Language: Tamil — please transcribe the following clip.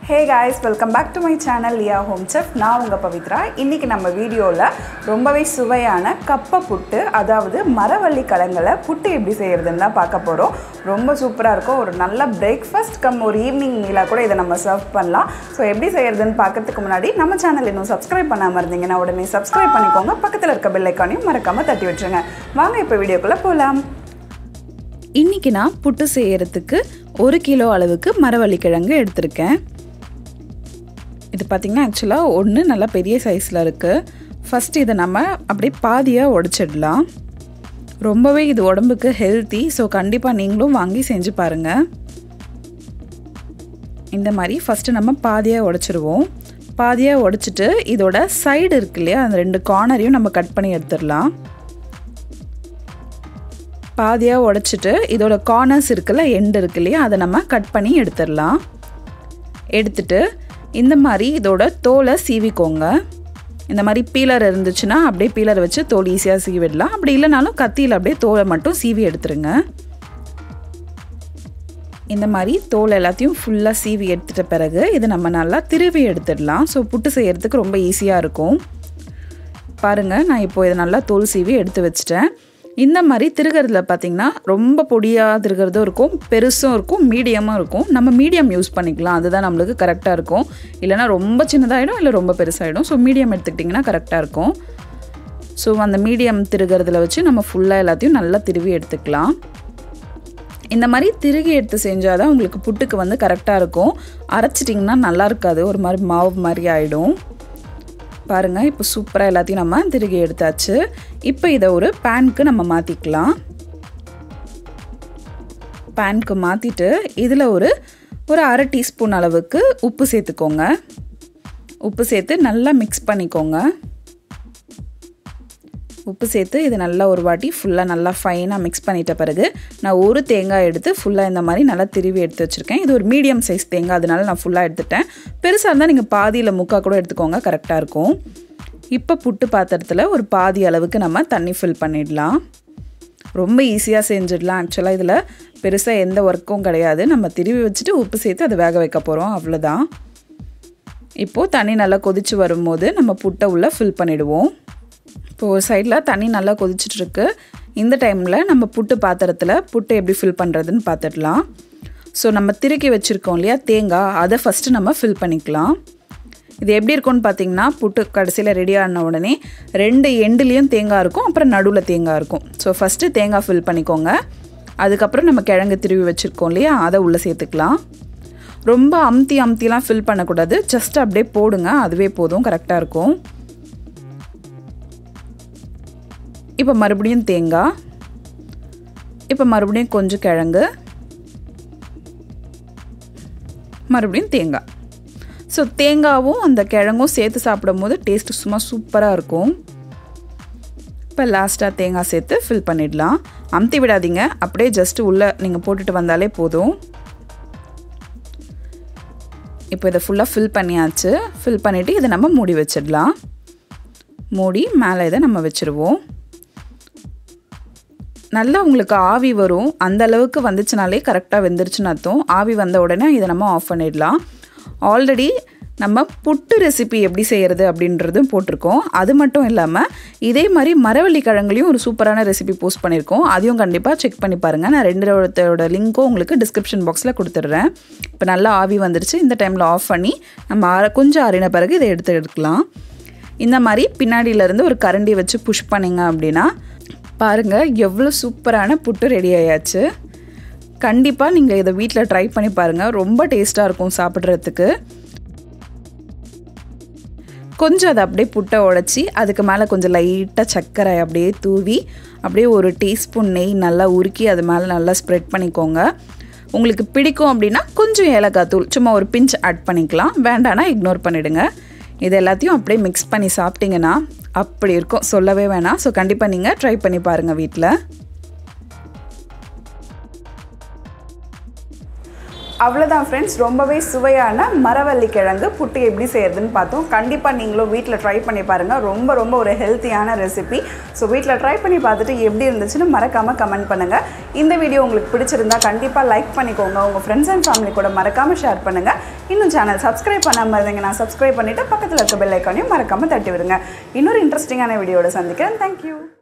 hey guys welcome back to my channel Liya home chef நான் உங்கள் பவித்ரா இன்றைக்கி நம்ம வீடியோவில் ரொம்பவே சுவையான கப்பை புட்டு அதாவது மரவள்ளி கிழங்குல புட்டு எப்படி செய்கிறதுன்னு தான் பார்க்க போகிறோம் ரொம்ப சூப்பராக இருக்கும் ஒரு நல்ல பிரேக்ஃபாஸ்ட் கம் ஒரு ஈவினிங் மீலாக கூட இதை நம்ம சர்வ் பண்ணலாம் ஸோ எப்படி செய்கிறதுன்னு பார்க்கறதுக்கு முன்னாடி நம்ம சேனல் இன்னும் சப்ஸ்கிரைப் பண்ணாமல் இருந்தீங்கன்னா உடனே சப்ஸ்கிரைப் பண்ணிக்கோங்க பக்கத்தில் இருக்க பெல் ஐக்கானையும் மறக்காமல் தட்டி விட்டுருங்க வாங்க இப்போ வீடியோக்குள்ளே போகலாம் இன்றைக்கி நான் புட்டு செய்கிறதுக்கு ஒரு கிலோ அளவுக்கு மரவள்ளி கிழங்கு எடுத்திருக்கேன் இது பார்த்திங்கன்னா ஆக்சுவலாக ஒன்று நல்லா பெரிய சைஸில் இருக்குது ஃபஸ்ட்டு இதை நம்ம அப்படியே பாதியாக உடச்சிடலாம் ரொம்பவே இது உடம்புக்கு ஹெல்த்தி ஸோ கண்டிப்பாக நீங்களும் வாங்கி செஞ்சு பாருங்கள் இந்த மாதிரி ஃபஸ்ட்டு நம்ம பாதியாக உடச்சிருவோம் பாதியாக உடச்சிட்டு இதோட சைடு இருக்கு இல்லையா அந்த ரெண்டு கார்னரையும் நம்ம கட் பண்ணி எடுத்துடலாம் பாதியாக உடச்சிட்டு இதோட கார்னர்ஸ் இருக்குல்ல எண்டு இருக்கு இல்லையா அதை நம்ம கட் பண்ணி எடுத்துடலாம் எடுத்துட்டு இந்த மாதிரி இதோட தோலை சீவிக்கோங்க இந்த மாதிரி பீலர் இருந்துச்சுன்னா அப்படியே பீலர் வச்சு தோல் ஈஸியாக சீவிடலாம் அப்படி இல்லைனாலும் கத்தியில் அப்படியே தோலை மட்டும் சீவி எடுத்துருங்க இந்த மாதிரி தோல் எல்லாத்தையும் ஃபுல்லாக சீவி எடுத்துட்ட பிறகு இதை நம்ம நல்லா திருவி எடுத்துடலாம் ஸோ புட்டு செய்கிறதுக்கு ரொம்ப ஈஸியாக இருக்கும் பாருங்கள் நான் இப்போ இதை நல்லா தோல் சீவி எடுத்து வச்சிட்டேன் இந்த மாதிரி திருகிறதுல பார்த்திங்கன்னா ரொம்ப பொடியாக திருகிறதும் இருக்கும் பெருசும் இருக்கும் மீடியமும் இருக்கும் நம்ம மீடியம் யூஸ் பண்ணிக்கலாம் அதுதான் நம்மளுக்கு கரெக்டாக இருக்கும் இல்லைனா ரொம்ப சின்னதாகிடும் இல்லை ரொம்ப பெருசாகிடும் ஸோ மீடியம் எடுத்துக்கிட்டிங்கன்னா கரெக்டாக இருக்கும் ஸோ அந்த மீடியம் திருகிறதுல வச்சு நம்ம ஃபுல்லாக எல்லாத்தையும் நல்லா திருவி எடுத்துக்கலாம் இந்த மாதிரி திருகி எடுத்து செஞ்சால் தான் உங்களுக்கு புட்டுக்கு வந்து கரெக்டாக இருக்கும் அரைச்சிட்டிங்கன்னா நல்லா இருக்காது ஒரு மாதிரி மாவு மாதிரி ஆகிடும் பாருங்கள் இப்போ சூப்பராக எல்லாத்தையும் நம்ம திருகி எடுத்தாச்சு இப்போ இதை ஒரு பேனுக்கு நம்ம மாற்றிக்கலாம் பேனுக்கு மாற்றிட்டு இதில் ஒரு ஒரு அரை டீஸ்பூன் அளவுக்கு உப்பு சேர்த்துக்கோங்க உப்பு சேர்த்து நல்லா மிக்ஸ் பண்ணிக்கோங்க உப்பு சேர்த்து இது நல்லா ஒரு வாட்டி ஃபுல்லாக நல்லா ஃபைனாக மிக்ஸ் பண்ணிட்ட பிறகு நான் ஒரு தேங்காய் எடுத்து ஃபுல்லாக இந்த மாதிரி நல்லா திருவி எடுத்து வச்சுருக்கேன் இது ஒரு மீடியம் சைஸ் தேங்காய் அதனால நான் ஃபுல்லாக எடுத்துட்டேன் பெருசாக இருந்தால் நீங்கள் பாதியில் முக்கால் கூட எடுத்துக்கோங்க கரெக்டாக இருக்கும் இப்போ புட்டு பாத்திரத்தில் ஒரு பாதி அளவுக்கு நம்ம தண்ணி ஃபில் பண்ணிடலாம் ரொம்ப ஈஸியாக செஞ்சிடலாம் ஆக்சுவலாக இதில் பெருசாக எந்த ஒர்க்கும் கிடையாது நம்ம திருவி வச்சுட்டு உப்பு சேர்த்து அதை வேக வைக்க போகிறோம் அவ்வளோதான் இப்போது தண்ணி நல்லா கொதித்து வரும்போது நம்ம புட்டை உள்ளே ஃபில் பண்ணிவிடுவோம் இப்போ ஒரு சைடில் தண்ணி நல்லா கொதிச்சிட்ருக்கு இந்த டைமில் நம்ம புட்டு பாத்திரத்தில் புட்டு எப்படி ஃபில் பண்ணுறதுன்னு பார்த்துடலாம் ஸோ நம்ம திருக்கி வச்சுருக்கோம் இல்லையா தேங்காய் அதை ஃபஸ்ட்டு நம்ம ஃபில் பண்ணிக்கலாம் இது எப்படி இருக்கும்னு பார்த்தீங்கன்னா புட்டு கடைசியில் ரெடி ஆன உடனே ரெண்டு எண்டுலேயும் தேங்காய் இருக்கும் அப்புறம் நடுவில் தேங்காய் இருக்கும் ஸோ ஃபஸ்ட்டு தேங்காய் ஃபில் பண்ணிக்கோங்க அதுக்கப்புறம் நம்ம கிழங்கு திருவி வச்சுருக்கோம் இல்லையா அதை உள்ளே சேர்த்துக்கலாம் ரொம்ப அமுத்தி அமுத்திலாம் ஃபில் பண்ணக்கூடாது ஜஸ்ட் அப்படியே போடுங்க அதுவே போதும் கரெக்டாக இருக்கும் இப்போ மறுபடியும் தேங்காய் இப்போ மறுபடியும் கொஞ்சம் கிழங்கு மறுபடியும் தேங்காய் ஸோ தேங்காவும் அந்த கிழங்கும் சேர்த்து சாப்பிடும் போது டேஸ்ட்டு சும்மா சூப்பராக இருக்கும் இப்போ லாஸ்ட்டாக தேங்காய் சேர்த்து ஃபில் பண்ணிடலாம் அமுத்தி விடாதீங்க அப்படியே ஜஸ்ட்டு உள்ளே நீங்கள் போட்டுட்டு வந்தாலே போதும் இப்போ இதை ஃபுல்லாக ஃபில் பண்ணியாச்சு ஃபில் பண்ணிவிட்டு இதை நம்ம மூடி வச்சிடலாம் மூடி மேலே இதை நம்ம வச்சுருவோம் நல்லா உங்களுக்கு ஆவி வரும் அந்த அளவுக்கு வந்துச்சுனாலே கரெக்டாக வெந்துருச்சுன்னு அர்த்தம் ஆவி வந்த உடனே இதை நம்ம ஆஃப் பண்ணிடலாம் ஆல்ரெடி நம்ம புட்டு ரெசிபி எப்படி செய்கிறது அப்படின்றதும் போட்டிருக்கோம் அது மட்டும் இல்லாமல் இதே மாதிரி மரவள்ளி கிழங்குலையும் ஒரு சூப்பரான ரெசிபி போஸ்ட் பண்ணியிருக்கோம் அதையும் கண்டிப்பாக செக் பண்ணி பாருங்கள் நான் ரெண்டோட லிங்க்கும் உங்களுக்கு டிஸ்கிரிப்ஷன் பாக்ஸில் கொடுத்துட்றேன் இப்போ நல்லா ஆவி வந்துருச்சு இந்த டைமில் ஆஃப் பண்ணி நம்ம அர கொஞ்சம் அரின பிறகு இதை எடுத்து எடுக்கலாம் இந்த மாதிரி பின்னாடியிலேருந்து ஒரு கரண்டி வச்சு புஷ் பண்ணிங்க அப்படின்னா பாருங்கள் எவ்வளோ சூப்பரான புட்டு ரெடி ஆயாச்சு கண்டிப்பாக நீங்கள் இதை வீட்டில் ட்ரை பண்ணி பாருங்கள் ரொம்ப டேஸ்ட்டாக இருக்கும் சாப்பிட்றதுக்கு கொஞ்சம் அதை அப்படியே புட்டை உடச்சி அதுக்கு மேலே கொஞ்சம் லைட்டாக சர்க்கரை அப்படியே தூவி அப்படியே ஒரு டீஸ்பூன் நெய் நல்லா உருக்கி அது மேலே நல்லா ஸ்ப்ரெட் பண்ணிக்கோங்க உங்களுக்கு பிடிக்கும் அப்படின்னா கொஞ்சம் ஏலக்காய் தூள் சும்மா ஒரு பிஞ்ச் ஆட் பண்ணிக்கலாம் வேண்டானா இக்னோர் பண்ணிவிடுங்க இது எல்லாத்தையும் அப்படியே மிக்ஸ் பண்ணி சாப்பிட்டிங்கன்னா அப்படி இருக்கும் சொல்லவே வேணாம் ஸோ கண்டிப்பாக நீங்கள் ட்ரை பண்ணி பாருங்கள் வீட்டில் அவ்வளோதான் ஃப்ரெண்ட்ஸ் ரொம்பவே சுவையான மரவள்ளி கிழங்கு புட்டு எப்படி செய்யறதுன்னு பார்த்தோம் கண்டிப்பாக நீங்களும் வீட்டில் ட்ரை பண்ணி பாருங்கள் ரொம்ப ரொம்ப ஒரு ஹெல்த்தியான ரெசிபி ஸோ வீட்டில் ட்ரை பண்ணி பார்த்துட்டு எப்படி இருந்துச்சுன்னு மறக்காமல் கமெண்ட் பண்ணுங்கள் இந்த வீடியோ உங்களுக்கு பிடிச்சிருந்தா கண்டிப்பாக லைக் பண்ணிக்கோங்க உங்கள் ஃப்ரெண்ட்ஸ் அண்ட் ஃபேமிலி கூட மறக்காமல் ஷேர் பண்ணுங்கள் இன்னும் சேனல் சப்ஸ்கிரைப் பண்ணாமல் இருந்தீங்க நான் சப்ஸ்கிரைப் பண்ணிவிட்டு பக்கத்தில் இருக்க பெல் ஐக்கானையும் மறக்காமல் தட்டி விடுங்க இன்னொரு இன்ட்ரெஸ்டிங்கான வீடியோட சந்திக்கிறேன் தேங்க்யூ